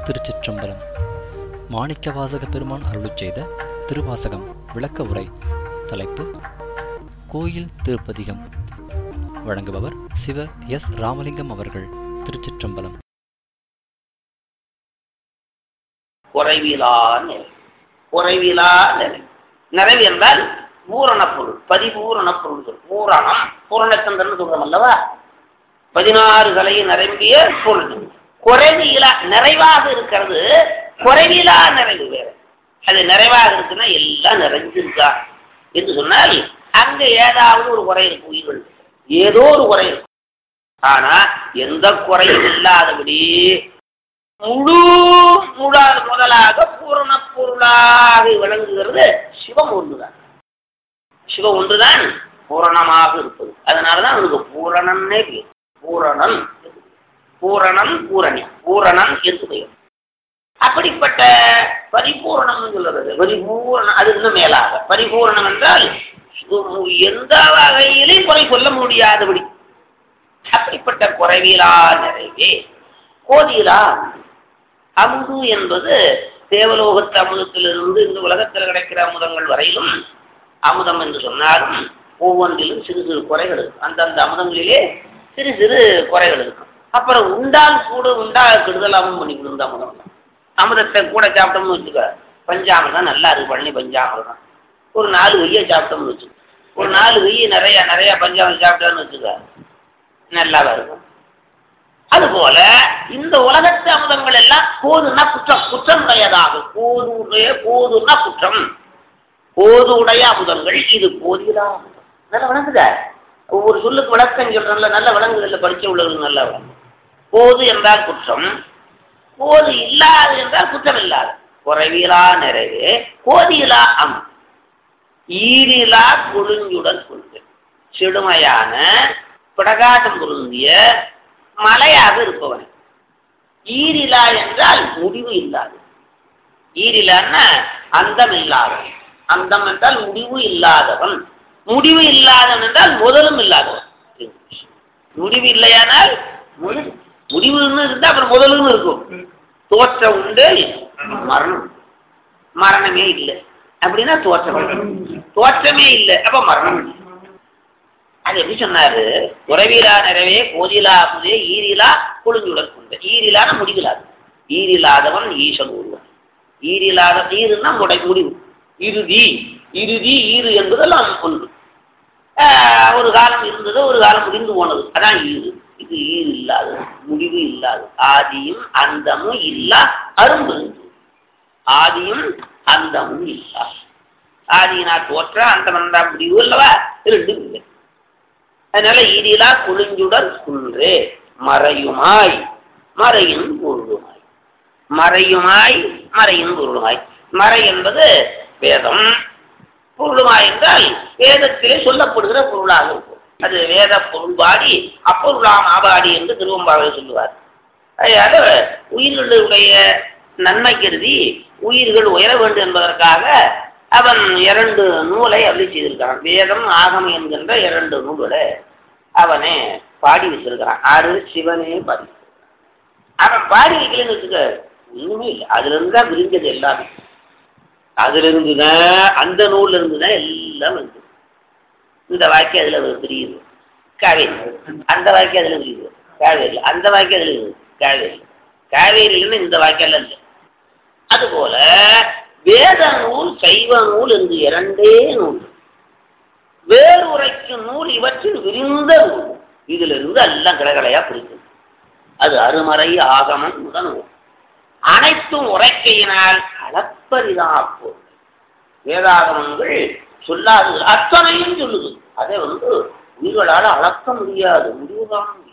திருச்சிற்றம்பலம் மாணிக்கவாசக பெருமான் அருளிச் செய்த திருவாசகம் விளக்க உரை தலைப்பு கோயில் திருப்பதிகம் வழங்குபவர் சிவ எஸ் ராமலிங்கம் அவர்கள் திருச்சிற்றம்பலம் குறைவிலா நிலை குறைவிலா நிலை நிறைவு என்றால் பூரண பொருள் பரிபூரண பொருள்கள் பூரணம் பூரணச்சந்திரன் சொல்றோம் அல்லவா பதினாறு கலையை நிரம்பிய பொருள் குறைவிலா நிறைவாக இருக்கிறது குறைவிலா நிறைவு வேற அது நிறைவாக இருக்குன்னா எல்லாம் நிறைஞ்சிருக்கா என்று சொன்னால் அங்க ஏதாவது ஒரு குறை இருக்கு உயிர்கள் ஏதோ ஒரு குறை இருக்கும் ஆனா எந்த குறையும் இல்லாதபடி முழு முழாது முதலாக பூரண பொருளாக விளங்குகிறது சிவம் ஒன்றுதான் சிவம் ஒன்றுதான் பூரணமாக இருப்பது அதனாலதான் அவனுக்கு பூரணன்னே பேர் பூரணன் பூரணம் பூரணி பூரணம் என்று பெயர் அப்படிப்பட்ட பரிபூரணம் சொல்லுறது பரிபூரணம் அது இன்னும் மேலாக பரிபூரணம் என்றால் எந்த வகையிலும் குறை சொல்ல முடியாதபடி அப்படிப்பட்ட குறைவிலா நிறைவே கோதிலா அமுது என்பது தேவலோகத்து அமுதத்திலிருந்து இந்த உலகத்தில் கிடைக்கிற அமுதங்கள் வரையிலும் அமுதம் என்று சொன்னாலும் ஒவ்வொன்றிலும் சிறு சிறு குறைகள் இருக்கும் அந்தந்த அமுதங்களிலே சிறு சிறு குறைகள் இருக்கும் அப்புறம் உண்டால் கூட உண்டா கெடுதலாகவும் பண்ணி கொடுந்த அமுதம் அமுதத்தை கூட சாப்பிட்டோம்னு வச்சுக்க பஞ்சாமிரம் நல்லா இருக்கு பழனி பஞ்சாமிரம் தான் ஒரு நாலு வெய்யை சாப்பிட்டோம்னு வச்சுக்க ஒரு நாலு வெய்ய நிறைய நிறைய பஞ்சாமிரம் சாப்பிட்டோன்னு வச்சுக்க நல்லாவா இருக்கும் அதுபோல இந்த உலகத்து அமுதங்கள் எல்லாம் கோதுனா குற்றம் குற்றம் உடையதாக கோதுடைய கோதுனா குற்றம் கோதுடைய அமுதங்கள் இது கோதிலா நல்லா விளங்குத ஒவ்வொரு சொல்லுக்கு விளக்கம் சொல்றேன்ல நல்ல விளங்குதல்ல படிச்ச உள்ளவர்கள் நல்லா விளங்கு கோது என்றால் குற்றம் கோது இல்லாது என்றால் குற்றம் இல்லாது குறைவிலா நிறைவு கோதிலா அம் ஈரிலா கொழுஞ்சுடன் கொள்கை செடுமையான பிரகாசம் பொருந்திய மலையாக இருப்பவன் ஈரிலா என்றால் முடிவு இல்லாது ஈரிலான்னா அந்தம் இல்லாதவன் அந்தம் என்றால் முடிவு இல்லாதவன் முடிவு இல்லாதவன் என்றால் முதலும் இல்லாதவன் முடிவு இல்லையானால் முடிவு முடிவுன்னு இருந்தா அப்புறம் முதலும் இருக்கும் தோற்றம் உண்டு மரணம் மரணமே இல்லை அப்படின்னா தோற்றம் தோற்றமே இல்லை அப்ப மரணம் இல்லை அது எப்படி சொன்னாரு உறவிலா நிறைவே கோதிலா அமுதே ஈரிலா கொழுஞ்சுடல் கொண்ட ஈரிலான முடிவிலாது ஈரில்லாதவன் ஈசன் ஒருவன் ஈரில்லாத ஈருன்னா முடை முடிவு இறுதி இறுதி ஈறு என்பதெல்லாம் ஒன்று ஒரு காலம் இருந்தது ஒரு காலம் முடிந்து போனது அதான் ஈறு இது ஈறு இல்லாது முடிவு இல்லாது ஆதியும் அந்தமும் இல்லா அரும்பு ஆதியும் அந்தமும் இல்லா ஆதியினா தோற்ற அந்தமந்தா முடிவு அல்லவா ரெண்டும் இல்லை அதனால ஈரிலா குளிஞ்சுடல் குன்றே மறையுமாய் மறையின் பொருளுமாய் மறையுமாய் மறையின் பொருளுமாய் மறை என்பது வேதம் பொருளுமாய் என்றால் வேதத்திலே சொல்லப்படுகிற பொருளாக இருக்கும் அது வேத பொருள்பாடி அப்பொருளாம் ஆபாடி என்று திருவம்பாவை சொல்லுவார் அதனால உயிர்களுடைய நன்மை கருதி உயிர்கள் உயர வேண்டும் என்பதற்காக அவன் இரண்டு நூலை அருளி செய்திருக்கான் வேதம் ஆகம் என்கின்ற இரண்டு நூல்களை அவனே பாடி வச்சிருக்கிறான் ஆறு சிவனே பாடி அவன் பாடி வைக்கலன்னு வச்சுக்க ஒண்ணுமே இல்லை அதுல இருந்து தான் விரிஞ்சது எல்லாமே அதுல இருந்துதான் அந்த நூல்ல இருந்துதான் எல்லாம் வந்து இந்த வாக்கியம் அதுல தெரியுது காவேரி அந்த வாக்கியம் அதுல தெரியுது காவேரி அந்த வாக்கியம் அதுல இருக்குது காவேரி காவேரியிலன்னு இந்த வாக்கியம் எல்லாம் இல்லை அதுபோல வேத நூல் சைவ நூல் என்று இரண்டே நூல் வேறு உரைக்கும் நூல் இவற்றில் விரிந்த நூல் இதுல இருந்து எல்லாம் கிடகலையா பிரிக்கும் அது அருமறை ஆகமம் முதல் நூல் அனைத்தும் உரைக்கையினால் அளப்பரிதாப்போ வேதாகமங்கள் சொல்லாது அத்தனையும் சொல்லுது அதை வந்து உயிர்களால் அளக்க முடியாது முடிவு காண முடியும்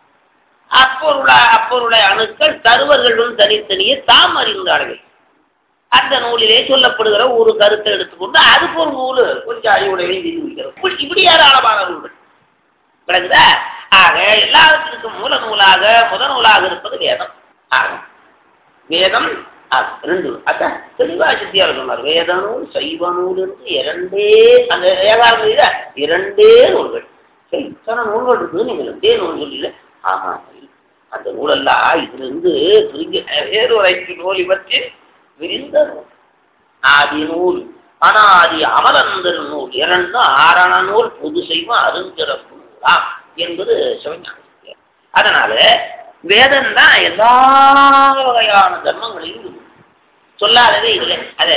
அப்பொருளா அப்பொருளை அணுக்கள் தருவர்களும் தனித்தனியே தாம் அறிந்தார்கள் அந்த நூலிலே சொல்லப்படுகிற ஒரு கருத்தை எடுத்துக்கொண்டு அதுக்கு ஒரு நூல் கொஞ்சம் அறிவுடையை வைக்கிறது இப்படி ஏராளமான நூல்கள் விளங்குதா ஆக எல்லாவற்றிற்கும் மூல நூலாக முத நூலாக இருப்பது வேதம் ஆகும் வேதம் ரெண்டு அதான் தெளிவா சித்தியார் சொன்னார் வேத நூல் சைவ நூல் என்று இரண்டே அந்த ஏகாவது இரண்டே நூல்கள் சரி இத்தனை நூல்கள் இருக்குது நீங்கள் ரெண்டே நூல் சொல்லல ஆமா அந்த நூலெல்லாம் இதிலிருந்து பிரிஞ்சு வேறு உரைக்கு நூலை பற்றி விரிந்த நூல் ஆதி நூல் அனாதி அமரந்தர் நூல் இரண்டு ஆறான நூல் பொது செய்வம் அருஞ்சிறப்பு நூலாம் என்பது சிவஞான அதனால வேதம் தான் எல்லா வகையான தர்மங்களையும் இருக்கு. சொல்லாததே இல்லை அது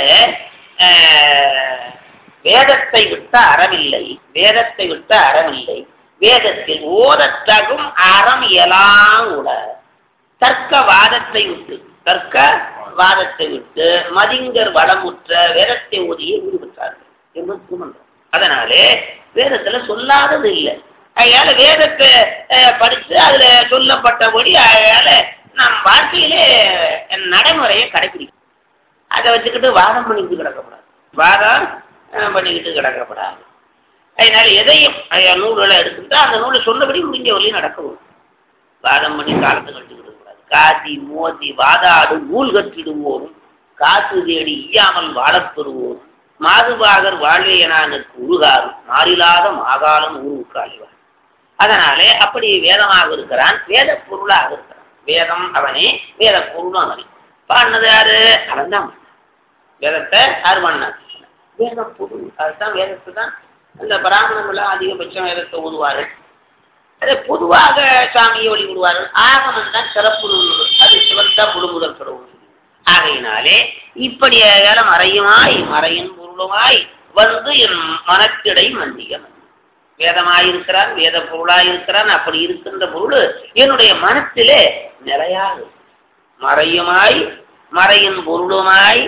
ஆஹ், வேதத்தை விட்ட அறமில்லை வேதத்தை விட்ட அறமில்லை வேதத்தில் ஓதத்தகும் அறம் எல்லாம் கூட தர்க்க வாதத்தை விட்டு தர்க்க வாதத்தை விட்டு மதிங்கர் வளமுற்ற வேதத்தை ஓதியே ஈடுபட்டார்கள் என்பது திருமன்றம் அதனாலே வேதத்துல சொல்லாதது இல்லை அதனால வேதத்தை அஹ், படிச்சு அதுல சொல்லப்பட்டபடி அதனால நம் வாழ்க்கையிலே நடைமுறையை கடைபிடிக்கணும் அதை வச்சுக்கிட்டு வாதம் பண்ணிக்கிட்டு கிடக்கப்படாது வாதம் அஹ், பண்ணிக்கிட்டு கிடக்கப்படாது அதனால எதையும் அஹ், நூல்களை எடுத்துக்கிட்டா அந்த நூலை சொன்னபடி முடிஞ்ச வரையும் நடக்கணும் வாதம் பண்ணி காலத்தை கட்டிக்கிட்டு கூடாது காசி மோதி வாதாடு நூல் கட்டிடுவோரும் காசு தேடி ஈயாமல் வாழப் பெறுவோரும் மாதுபாகர் வாழ்வையனானுக்கு உருகாரும் மாறிலாத மாகாலம் ஊருக்கு அழிவார் அதனாலே அப்படி வேதமாக இருக்கிறான் வேத பொருளாக இருக்கிறான் வேதம் அவனே வேத பொருளும் அவனே பாடினது யாரு அவன் தான் வேதத்தை யார் பண்ணான் வேத பொருள் அதுதான் வேதத்தை தான் இந்த பிராமணங்களாம் அதிகபட்சம் வேதத்தை ஓதுவார்கள் அதே பொதுவாக சாமியை வழிபடுவார்கள் ஆகமம் தான் சிறப்பு நூல் அது சிவன் தான் முழுமுதல் பெறுவோம் ஆகையினாலே இப்படி ஏழ மறையுமாய் மறையின் பொருளுமாய் வந்து என் மனத்திடை மன்னியம் வேதமாயிருக்கிறான் வேத பொருளாயிருக்கிறான் அப்படி இருக்கின்ற பொருள் என்னுடைய மனத்திலே நிலையாக இருக்கும். மறையுமாய் மறையின் பொருளுமாய்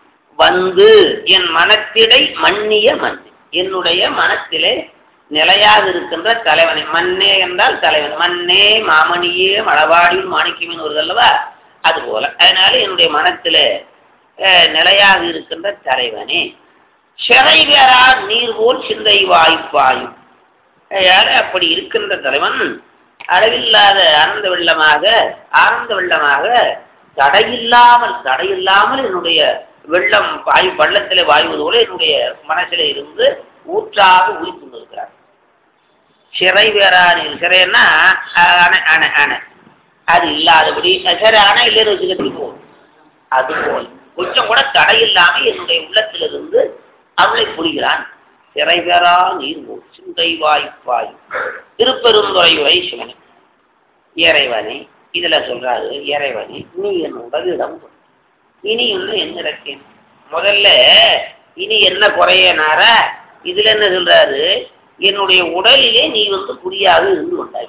வந்து என் மனத்திடை மன்னிய மன்னி என்னுடைய மனத்திலே நிலையாக இருக்கின்ற தலைவனை மன்னே என்றால் தலைவன் மன்னே மாமணியே மழவாடியும் மாணிக்கமின் வருது அல்லவா அதுபோல அதனால என்னுடைய மனத்திலே அஹ், நிலையாக இருக்கின்ற தலைவனே சிறை வேறா நீர் போல் சிந்தை வாய்ப்பாயும் அதனால அப்படி இருக்கின்ற தலைவன் அளவில்லாத ஆனந்த வெள்ளமாக ஆனந்த வெள்ளமாக தடையில்லாமல் தடையில்லாமல் என்னுடைய வெள்ளம் வாயு பள்ளத்திலே வாய்வது போல என்னுடைய மனசிலே இருந்து ஊற்றாக உயிர்த்து கொண்டிருக்கிறார் சிறை வேறானில் சிறைன்னா அஹ், அணை அணை அணை அது இல்லாதபடி அஹ், சரி அணை இல்லைன்னு வச்சுக்கிட்டு போகும் அதுபோல் கொஞ்சம் கூட தடை இல்லாம என்னுடைய உள்ளத்திலிருந்து அருளை புரிகிறான் சிறை பெறா நீர் போல் சிந்தை வாய்ப்பாய் திருப்பெருந்துறையுரை சிவனே இறைவனே இதுல சொல்றாரு இறைவனே நீ என் உடலிடம் கொடு. இனி இன்னும் என்ன இருக்கேன் முதல்ல இனி என்ன குறையனார இதுல என்ன சொல்றாரு என்னுடைய உடலிலே நீ வந்து புரியாது இருந்து கொண்டாய்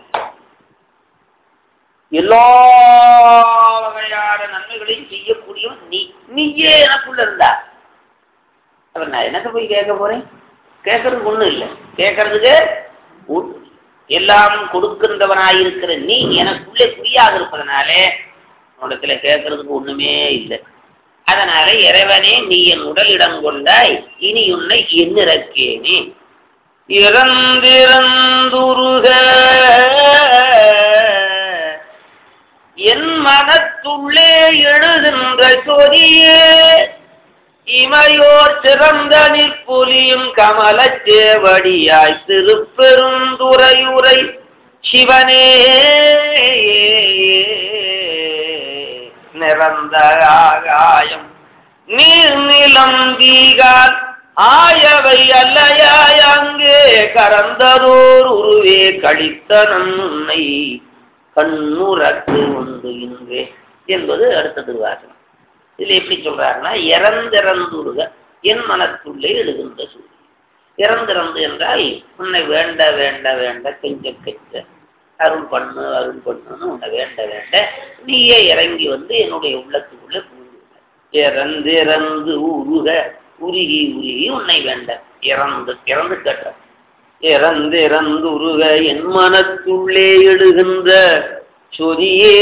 எல்லா வகையான நன்மைகளையும் செய்யக்கூடியவன் நீ நீயே எனக்குள்ள இருந்தா அப்ப நான் எனக்கு போய் கேட்க போறேன் கேட்கறதுக்கு ஒண்ணும் இல்லை கேட்கறதுக்கு ஒண்ணும் இல்லை. எல்லாம் கொடுக்கின்றவனாயிருக்கிற நீ எனக்குள்ளே புரியாது இருப்பதனாலே உன்னிடத்துல கேட்கறதுக்கு ஒண்ணுமே இல்லை அதனால இறைவனே நீ என் உடலிடம் கொண்டாய் இனி உன்னை எண்ணிறக்கேனே இறந்திறந்துருக என் மனத்துள்ளே எழுகின்ற சொதியே இமையோர் சிறந்த நிற்புலியும் கமலச் சேவடியாய் திருப்பெருந்துறையுரை சிவனே நிறந்த ஆகாயம் நீர் நிலம் தீகால் ஆயவை அல்லையாய் அங்கே கறந்ததோர் உருவே கழித்தனன் உன்னை கண்ணுறக்கு உண்டு இன்றே என்பது அடுத்த திருவாசனம் இதுல எப்படி சொல்றாருன்னா இறந்திறந்துருக என் மனத்துள்ளே எழுகின்ற சூரியன் இறந்திறந்து என்றால் உன்னை வேண்ட வேண்ட வேண்ட கெஞ்ச கெஞ்ச அருள் பண்ணு அருள் பண்ணுன்னு உன்னை வேண்ட வேண்ட நீயே இறங்கி வந்து என்னுடைய உள்ளத்துக்குள்ளே புகுந்து இறந்திறந்து உருக உருகி உருகி உன்னை வேண்ட இறந்து இறந்து கேட்ட இறந்திறந்து உருக என் மனத்துள்ளே எழுகின்ற சொதியே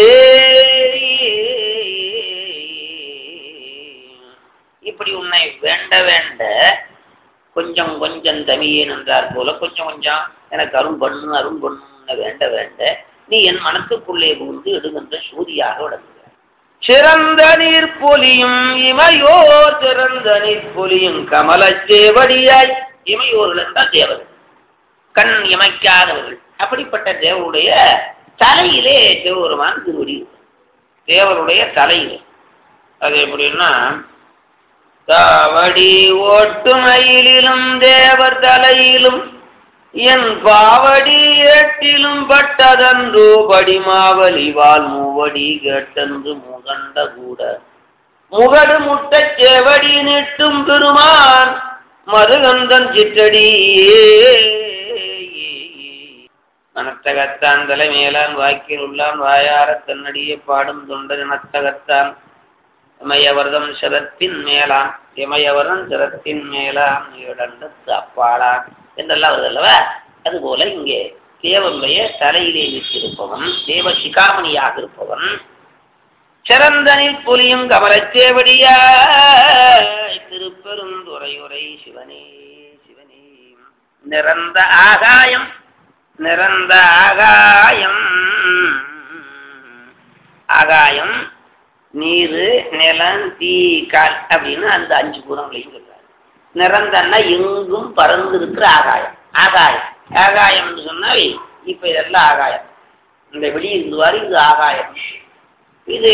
இப்படி உன்னை வேண்ட வேண்ட கொஞ்சம் கொஞ்சம் தமியேன் என்றார் போல கொஞ்சம் கொஞ்சம் எனக்கு அருள் பண்ணு அருள் பண்ணு வேண்ட வேண்ட நீ என் மனத்துக்குள்ளே புகுந்து எடுகின்ற சூதியாக விளங்குகிறார் சிறந்த நீர் பொலியும் இமையோ சிறந்த நீர் பொலியும் கமலச் சேவடியாய் இமையோர்கள் என்றால் தேவர்கள் கண் இமைக்காதவர்கள் அப்படிப்பட்ட தேவருடைய தலையிலே சிவபெருமான் திருவடி இருக்கும். தேவருடைய தலையிலே அது எப்படின்னா தாவடி ஓட்டுமையிலும் தேவர் தலையிலும் என் பாவடி ஏட்டிலும் பட்டதன்று படிமாவலி வால் மூவடி கேட்டன்று முகண்ட கூட முகடு முட்டச் செவடி நீட்டும் பெருமான் மருகந்தன் சிற்றடியே மனத்தகத்தான் தலைமேலான் வாக்கில் உள்ளான் வாயார தன்னடியே பாடும் தொண்டர் இனத்தகத்தான் இமயவர்தம் சிரத்தின் மேலான் இமயவரன் சிரத்தின் மேலான் இடண்டத்து அப்பாளான் என்றெல்லாம் வருது அல்லவா அதுபோல இங்கே தேவனுடைய தலையிலே விட்டிருப்பவன் தேவ சிகாமணியாக இருப்பவன் சிறந்தனில் புலியும் கமலச்சேவடியா திருப்பெருந்துறையுரை சிவனே சிவனே நிறந்த ஆகாயம் நிறந்த ஆகாயம் ஆகாயம் நீரு நிலம் தீ கால் அப்படின்னு அந்த அஞ்சு பூதங்களையும் சொல்றாரு நிறந்தன்னா எங்கும் பறந்து இருக்கிற ஆகாயம் ஆகாயம் ஆகாயம் என்று சொன்னால் இப்ப இதெல்லாம் ஆகாயம் இந்த வெளியே இருந்துவாரு இது ஆகாயம் இது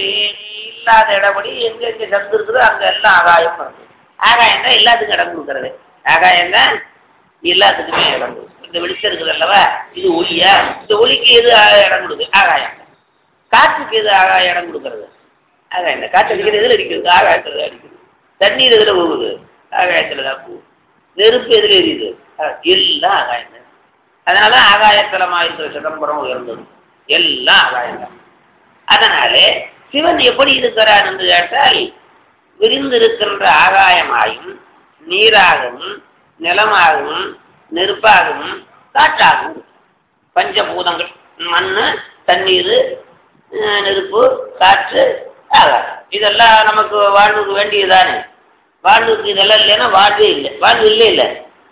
இல்லாத இடப்படி எங்க எங்க சத்து இருக்குதோ அங்க எல்லாம் ஆகாயம் வருது ஆகாயம் தான் எல்லாத்துக்கும் இடம் கொடுக்கறது ஆகாயம் தான் எல்லாத்துக்குமே இடம் கொடுக்கும் இந்த வெளிச்சம் இருக்குது அல்லவா இது ஒளியா இந்த ஒளிக்கு எது ஆ- இடம் கொடுக்குது ஆகாயம் காற்றுக்கு எது ஆகாயம் இடம் கொடுக்கறது ஆகாயம் தான் காற்று அடிக்கிறது எதில் அடிக்கிறது ஆகாயத்தில் தான் அடிக்குது தண்ணீர் எதில் போகுது ஆகாயத்தில் தான் போகுது நெருப்பு எதில் எரியுது ஆ- எல்லாம் ஆகாயம் தான் அதனால தான் ஆகாயத்தலமாக இருக்கிற சிதம்பரம் உயர்ந்தது எல்லாம் ஆகாயம் தான் அதனாலே சிவன் எப்படி இருக்கிறார் என்று கேட்டால் விரிந்திருக்கின்ற ஆகாயமாயும் நீராகவும் நிலமாகவும் நெருப்பாகவும் காற்றாகவும் பஞ்சபூதங்கள் மண்ணு தண்ணீர் அஹ், நெருப்பு காற்று ஆகாயம் இதெல்லாம் நமக்கு வாழ்வுக்கு வேண்டியதுதானே வாழ்வுக்கு இதெல்லாம் இல்லைன்னா வாழ்வே இல்லை வாழ்வு இல்லை இல்லை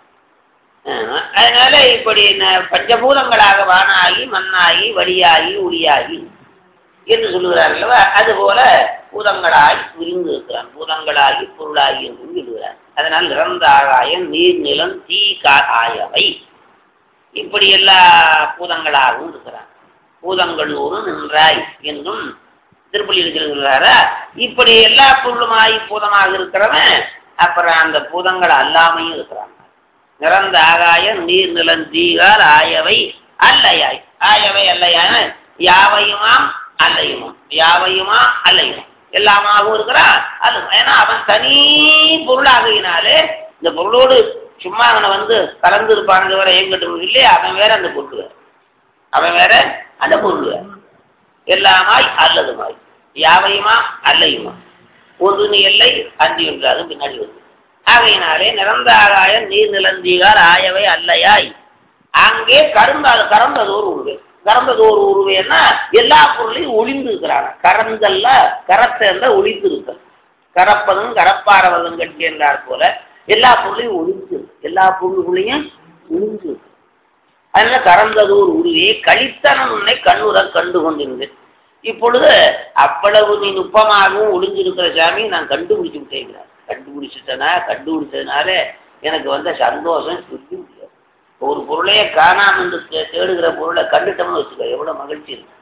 ஆமா. அதனால இப்படி ந- பஞ்சபூதங்களாக வானாகி மண்ணாகி வழியாகி ஒளியாகி என்று சொல்லுகிறார் அல்லவா அதுபோல பூதங்களாய் விரிந்து இருக்கிறான் பூதங்களாகி பொருளாகி என்றும் சொல்லுகிறார் அதனால் நிறந்த ஆகாயம் நீர் நிலம் தீ கா ஆயவை இப்படி எல்லா பூதங்களாகவும் இருக்கிறான் பூதங்களூரு நின்றாய் என்றும் திருப்பள்ளியில் சொல்கிறாரா இப்படி எல்லா பொருளுமாய் பூதமாக இருக்கிறவன் அப்புறம் அந்த பூதங்கள் அல்லாமையும் இருக்கிறான் நிறந்த ஆகாயம் நீர் நிலம் தீகால் ஆயவை அல்லையாய் ஆயவை அல்லையான யாவையுமாம் அல்லையுமாம் யாவையுமா அல்லையுமாம் எல்லாமாகவும் இருக்கிறான் அது ஏன்னா அவன் தனி பொருளாகினாலே இந்த பொருளோடு சும்மா அவனை வந்து கலந்து இருப்பாங்க வேற எங்கிட்ட இல்லையா அவன் வேற அந்த பொருள் வேற அவன் வேற அந்த பொருள் வேற எல்லாமாய் அல்லதுமாய் யாவையுமா அல்லையுமா ஒன்று எல்லை அன்றி ஒன்று அது பின்னாடி வருது ஆகையினாலே நிறந்த ஆகாயம் நீர் நிலந்தீகார் ஆயவை அல்லையாய் அங்கே கருந்தாது கறந்ததோர் உருவே கறந்ததோர் உருவேன்னா எல்லா பொருளையும் ஒளிந்து இருக்கிறாங்க கறந்தல்ல கரத்த ஒளித்து இருக்க கறப்பதும் கரப்பாரவதும் கட்டி என்றார் போல எல்லா பொருளையும் ஒளிந்து இருக்கு எல்லா பொருள்களையும் ஒளிந்து இருக்கு அதனால கறந்ததோர் உருவே கழித்தனம் உன்னை கண்ணுற கண்டு கொண்டிருந்து இப்பொழுது அவ்வளவு நீ நுட்பமாகவும் ஒளிஞ்சிருக்கிற சாமி நான் கண்டுபிடிச்சு விட்டேங்கிறார் கண்டுபிடிச்சிட்டனா கண்டுபிடிச்சதுனால எனக்கு வந்த சந்தோஷம் சொல்லி முடியாது ஒரு பொருளையே காணாம இருந்து தே- தேடுகிற பொருளை கண்டுட்டோம்னு வச்சுக்கோ எவ்வளவு மகிழ்ச்சி இருக்கு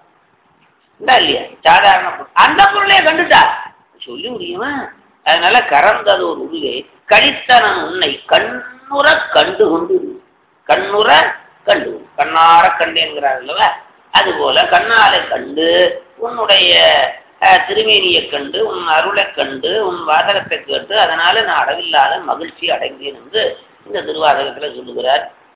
இல்ல இல்லையா சாதாரண பொருள். அந்த பொருளையே கண்டுட்டா சொல்லி முடியுமா அதனால கறந்தது ஒரு உருவே கழித்தனம் உன்னை கண்ணுற கண்டு கொண்டு இரு. கண்ணுற கண்டு கொண்டு. கண்ணார கண்டேங்கிறார் அல்லவா அதுபோல கண்ணாலை கண்டு உன்னுடைய அஹ், திருமேனியை கண்டு உன் அருளை கண்டு உன் வாசகத்தை கேட்டு அதனால நான் அளவில்லாத மகிழ்ச்சி அடைந்தேன் என்று இந்த திருவாசகத்துல சொல்லுகிறார்